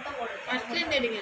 சத்தம் போடுறது ஃபஸ்ட்லேருந்து எடுங்க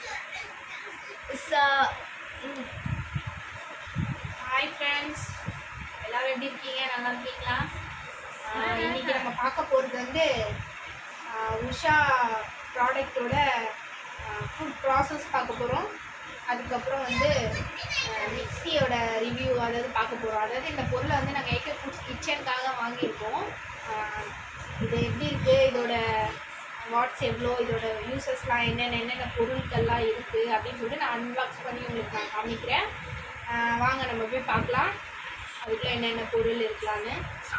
ஹாய் ஃப்ரெண்ட்ஸ் எல்லாரும் எப்படி இருக்கீங்க நல்லா இருக்கீங்களா ஆஹ் இன்னைக்கு நம்ம பார்க்க போகிறது வந்து ஆஹ் உஷா ப்ராடக்டோட ஃபுட் ப்ராசஸ் பார்க்க போகிறோம் அதுக்கப்புறம் வந்து மிக்சியோட ரிவ்யூ அதாவது பார்க்க போகிறோம் அதாவது இந்த பொருளை வந்து நாங்கள் ஏகே ஃபுட்ஸ் கிச்சனுக்காக வாங்கியிருக்கோம் ஆஹ் இது எப்படி இருக்குது இதோட வாட்ஸ் எவ்வளோ இதோட யூசஸ்லாம் என்னென்ன என்னென்ன பொருட்கள்லாம் இருக்குது அப்படின்னு சொல்லிட்டு நான் அன்பாக்ஸ் பண்ணி உங்களுக்கு நான் காமிக்கிறேன் ஆஹ் வாங்க நம்ம போய் பார்க்கலாம் அதுக்குள்ள என்னென்ன பொருள் இருக்கலான்னு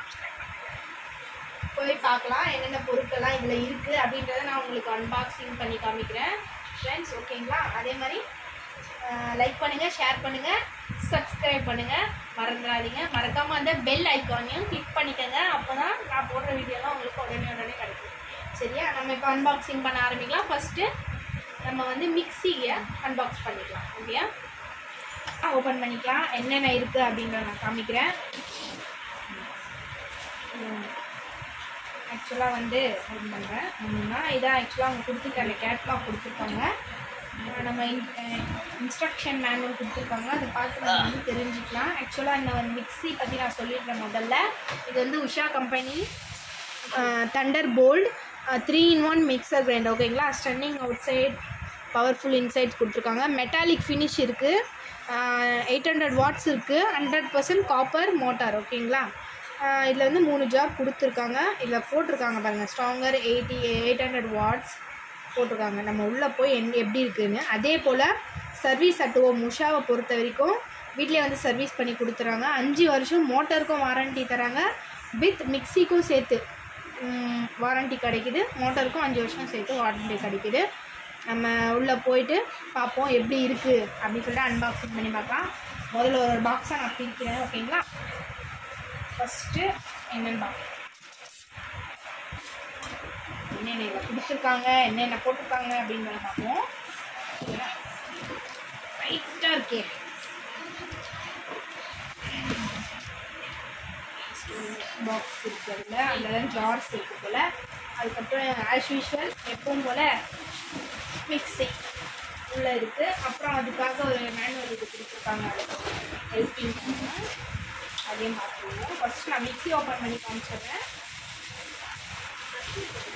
போய் பார்க்கலாம் என்னென்ன பொருட்கள்லாம் இதில் இருக்குது அப்படின்றத நான் உங்களுக்கு அன்பாக்சிங் பண்ணி காமிக்கிறேன் ஃப்ரெண்ட்ஸ் ஓகேங்களா அதே மாதிரி லைக் பண்ணுங்கள் ஷேர் பண்ணுங்கள் சப்ஸ்கிரைப் பண்ணுங்கள் மறந்துடாதீங்க மறக்காமல் அந்த பெல் ஐக்கானையும் கிளிக் பண்ணிக்கோங்க அப்போ தான் நான் போடுற வீடியோலாம் உங்களுக்கு உடனே உடனே கிடைக்கும் சரியா நம்ம இப்போ அன்பாக்சிங் பண்ண ஆரம்பிக்கலாம் ஃபஸ்ட்டு நம்ம வந்து மிக்சியை அன்பாக்ஸ் பண்ணிக்கலாம் ஓகேயா ஓப்பன் பண்ணிக்கலாம் என்னென்ன இருக்குது அப்படின்றத நான் காமிக்கிறேன் ஆக்சுவலாக வந்து ஓப்பன் பண்ணுறேன் ஒன்றுனா இதான் ஆக்சுவலாக அவங்க கொடுத்துருக்காங்க கேட்லாக் கொடுத்துருக்காங்க அஹ் நம்ம இன்ஸ்ட்ரக்ஷன் மேனுவல் கொடுத்துருக்காங்க அதை பார்த்து நம்ம வந்து தெரிஞ்சுக்கலாம் ஆக்சுவலாக இந்த வந்து மிக்ஸி பற்றி நான் சொல்லிடுறேன் முதல்ல இது வந்து Usha company thunder bolt three in one mixer grinder ஓகேங்களா stunning outside powerful insides கொடுத்துருக்காங்க மெட்டாலிக் ஃபினிஷ் இருக்குது எயிட் ஹண்ட்ரட் வாட்ஸ் இருக்குது ஹண்ட்ரட் பர்சன்ட் காப்பர் மோட்டார் ஓகேங்களா இதில் வந்து மூணு ஜாப் கொடுத்துருக்காங்க இதில் போட்டிருக்காங்க பாருங்கள் stronger eighty eight hundred watts போட்டிருக்காங்க நம்ம உள்ளே போய் என் எப்படி இருக்குன்னு அதே போல் சர்வீஸ் அட்டுவோம் உஷாவை பொறுத்த வரைக்கும் வீட்டிலே வந்து சர்வீஸ் பண்ணி கொடுத்துறாங்க அஞ்சு வருஷம் மோட்டருக்கும் வாரண்டி தராங்க வித் மிக்சிக்கும் சேர்த்து வாரண்டி கிடைக்குது மோட்டருக்கும் அஞ்சு வருஷம் சேர்த்து வாரண்டி கிடைக்குது நம்ம உள்ளே போயிட்டு பார்ப்போம் எப்படி இருக்குது அப்படின்னு சொல்லிட்டு அன்பாக்சிங் பண்ணி பார்க்கலாம் முதல்ல ஒரு பாக்ஸாக நான் பிரிக்கிறேன் ஓகேங்களா ஃபஸ்ட்டு என்னென்னு பார்க்கலாம் என்னென்ன இதில் கொடுத்துருக்காங்க என்னென்ன போட்டிருக்காங்க அப்படின்றத பார்ப்போம் ரைட்டாக இருக்கே பாக்ஸ் இருக்கிறதுல அதில் தான் ஜார்ஸ் இருக்குது போல் அதுக்கப்புறம் ஆஸ் யூஷுவல் எப்பவும் போல் மிக்ஸி உள்ளே இருக்குது அப்புறம் அதுக்காக ஒரு மேனுவல் இது கொடுத்துருக்காங்க ஹெல்பிங் அதையும் பார்த்துருவோம் ஃபஸ்ட்டு நான் மிக்ஸி ஓப்பன் பண்ணி காமிச்சிடுறேன்